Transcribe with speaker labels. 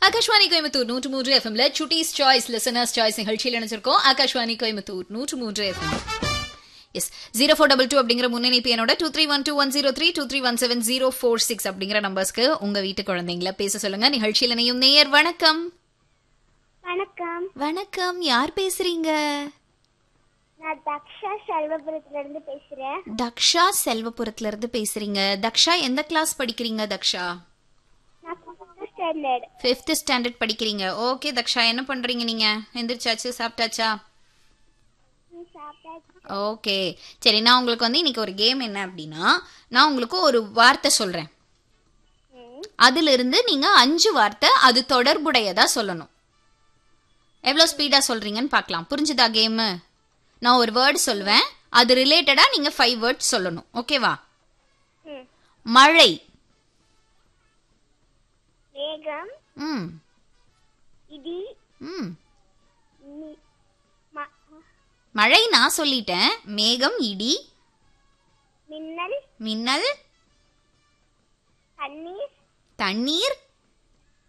Speaker 1: ஆகாஷ்வாணி கோயம்புத்தூர் நூற்று மூன்று எஃப்எம்ல சுட்டீஸ் சாய்ஸ் லிசனர்ஸ் சாய்ஸ் நிகழ்ச்சியில் நினைச்சிருக்கோம் ஆகாஷ்வாணி கோயம்புத்தூர் நூற்று மூன்று F M S zero four double two அப்படிங்கிற முன்னணிப்பு என்னோட two three one two one zero three two three one seven zero four six அப்படிங்கிற நம்பர்ஸ்க்கு உங்க வீட்டு குழந்தைங்கள பேச சொல்லுங்க நிகழ்ச்சியில் இணையும் நேயர் வணக்கம்
Speaker 2: வணக்கம்
Speaker 1: வணக்கம் யார் பேசுறீங்க
Speaker 2: நான் தக்ஷா செல்வபுரத்துல இருந்து பேசுறேன்
Speaker 1: தக்ஷா செல்வபுரத்துல இருந்து பேசுறீங்க தக்ஷா எந்த கிளாஸ் படிக்கிறீங்க தக்ஷா
Speaker 2: நான் ஃபிஃப்த் ஸ்டாண்டர்ட்
Speaker 1: ஃபிஃப்த் ஸ்டாண்டர்ட் படிக்கிறீங்க ஓகே தக்ஷா என்ன பண்றீங்க நீங்க எந்திரிச்சாச்சு சாப்பிட்டாச்சா
Speaker 2: சாப்பிட்டாச்சு
Speaker 1: ஓகே சரி நான் உங்களுக்கு வந்து இன்னைக்கு ஒரு கேம் என்ன அப்படின்னா நான் உங்களுக்கு ஒரு வார்த்தை சொல்றேன்
Speaker 2: ம்,
Speaker 1: அதுல இருந்து நீங்க அஞ்சு வார்த்தை அது தொடர்புடையதா சொல்லணும் எவ்வளவு ஸ்பீடா சொல்றீங்கன்னு பார்க்கலாம் புரிஞ்சுதா கேம் நான் ஒரு வேர்டு சொல்வேன் அது ரிலேட்டடா நீங்க ஃபைவ் வேர்ட்ஸ் சொல்லணும் ஓகேவா
Speaker 2: ம்.
Speaker 1: மழை
Speaker 2: மேகம்
Speaker 1: ம்
Speaker 2: இடி
Speaker 1: ம்
Speaker 2: மி- ம-
Speaker 1: மழை நான் சொல்லிட்டேன் மேகம் இடி
Speaker 2: மின்னல்
Speaker 1: மின்னல்
Speaker 2: தண்ணீர்
Speaker 1: தண்ணீர்